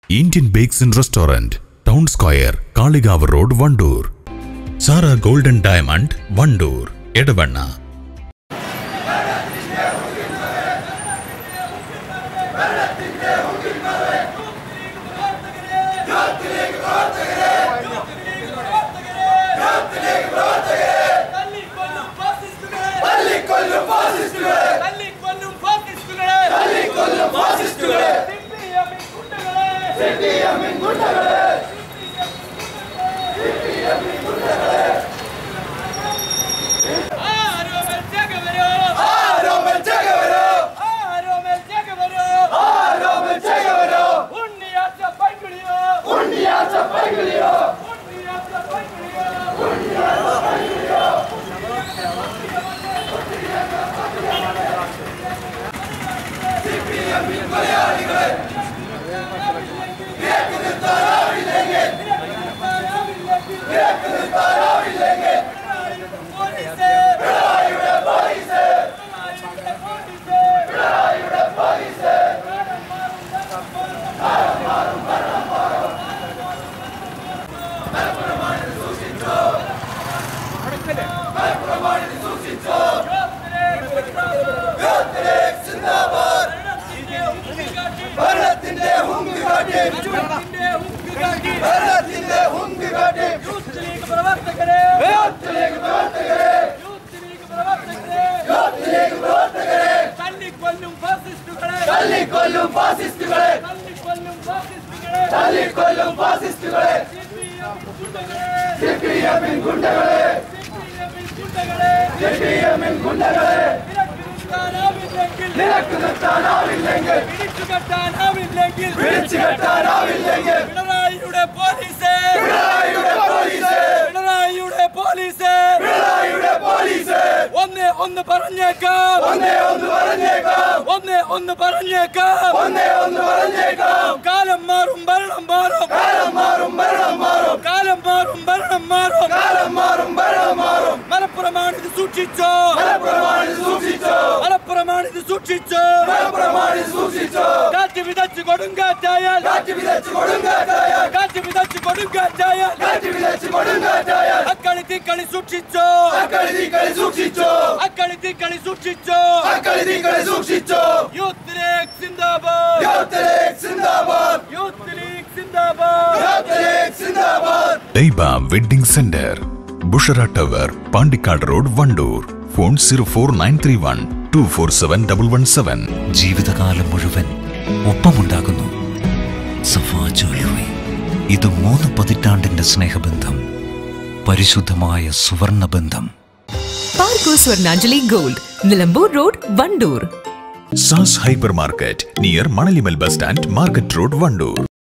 Indian bakes and restaurant town square Kalikavu road Wandoor Sara golden diamond Wandoor Edavanna തല്ലിക്കൊല്ലും ഫാസിസ്റ്റുകളെ തല്ലിക്കൊല്ലും ഫാസിസ്റ്റുകളെ തല്ലിക്കൊല്ലും ഫാസിസ്റ്റുകളെ തല്ലിക്കൊല്ലും ഫാസിസ്റ്റുകളെ സിപിഎമ്മിൻ ഗുണ്ടകളെ സിപിഎമ്മിൻ ഗുണ്ടകളെ ആരോ മെച്ചകവരോ ആരോ മെച്ചകവരോ ആരോ മെച്ചകവരോ ആരോ മെച്ചകവരോ ഉണ്ണിയാച്ച പൈക്കിളിയോ ഉണ്ണിയാച്ച പൈക്കിളിയോ ഉണ്ണിയാച്ച പൈക്കിളിയോ ഭരണത്തിന്റെ ഹുങ്ക് കാട്ടി ഭരണത്തിന്റെ ഹുങ്ക് കാട്ടി യൂത്ത് ലീഗ് പ്രവർത്തകരെ യൂത്ത് ലീഗ് പ്രവർത്തകരെ യൂത്ത് ലീഗ് പ്രവർത്തകരെ യൂത്ത് ലീഗ് പ്രവർത്തകരെ തല്ലിക്കൊല്ലും ഫാസിസ്റ്റുകളെ തല്ലിക്കൊല്ലും ഫാസിസ്റ്റുകളെ തല്ലിക്കൊല്ലും ഫാസിസ്റ്റുകളെ തല്ലിക്കൊല്ലും ഫാസിസ്റ്റുകളെ സിപിഎമ്മിൻ ഗുണ്ടകളെ സിപിഎമ്മിൻ ഗുണ്ടകളെ സിപിഎമ്മിൻ ഗുണ്ടകളെ നിനക്ക് നിർത്താനാവില്ലെങ്കിൽ പിടിച്ചു കെട്ടാനാവില്ലെങ്കിൽ പിടിച്ചു കെട്ടാനാവില്ലെങ്കിൽ പിണറായിയുടെ പോലീസ് പിണറായിയുടെ പോലീസ് പിണറായിയുടെ പോലീസ് പിണറായിയുടെ പോലീസ് ഒന്നേ ഒന്ന് പറഞ്ഞേക്കാം ഒന്നേ ഒന്ന് പറഞ്ഞേക്കാം ഒന്നേ ഒന്ന് പറഞ്ഞേക്കാം ഒന്നേ ഒന്ന് പറഞ്ഞേക്കാം കാലം മാറും ഭരണം മാറും കാലം മാറും ഭരണം മാറും കാലം മാറും ഭരണം മാറും കാലം മാറും ഭരണം മാറും മലപ്പുറമാണിത് സൂക്ഷിച്ചോ മലപ്പുറമാണിത് സൂക്ഷിച്ചോ മലപ്പുറമാണിത് സൂക്ഷിച്ചോ മലപ്പുറമാണിത് സൂക്ഷിച്ചോ കാറ്റ് വിതച്ച് കൊടുങ്കാറ്റായാൽ കാറ്റ് വിതച്ച് കൊടുങ്കാറ്റായാൽ കാറ്റ് വിതച്ച് കൊടുങ്കാറ്റായാൽ കാറ്റ് വിതച്ച് കൊടുങ്കാറ്റായാൽ അക്കളി തീക്കളി സൂക്ഷിച്ചോ അക്കളി തീക്കളി സൂക്ഷിച്ചോ അക്കളി തീക്കളി സൂക്ഷിച്ചോ അക്കളി തീക്കളി സൂക്ഷിച്ചോ യൂത്ത് ലീഗ് സിന്ദാബാദ് യൂത്ത് ലീഗ് സിന്ദാബാദ് യൂത്ത് ലീഗ് സിന്ദാബാദ് യൂത്ത് ലീഗ് സിന്ദാബാദ് Daiba wedding centre Bushara tower Pandikkad road Wandoor phone zero four nine three one two four seven double one seven ജീവിതകാലം മുഴുവൻ ഒപ്പമുണ്ടാകുന്നു സഫാ ജ്വല്ലറി ഇത് മൂന്ന് പതിറ്റാണ്ടിന്റെ സ്നേഹബന്ധം പരിശുദ്ധമായ സുവർണബന്ധം പാർക്കോ സ്വർണാഞ്ജലി ഗോൾഡ് നിലമ്പൂർ റോഡ് വണ്ടൂർ സാസ് hyper market near Manalimal bus stand market road Wandoor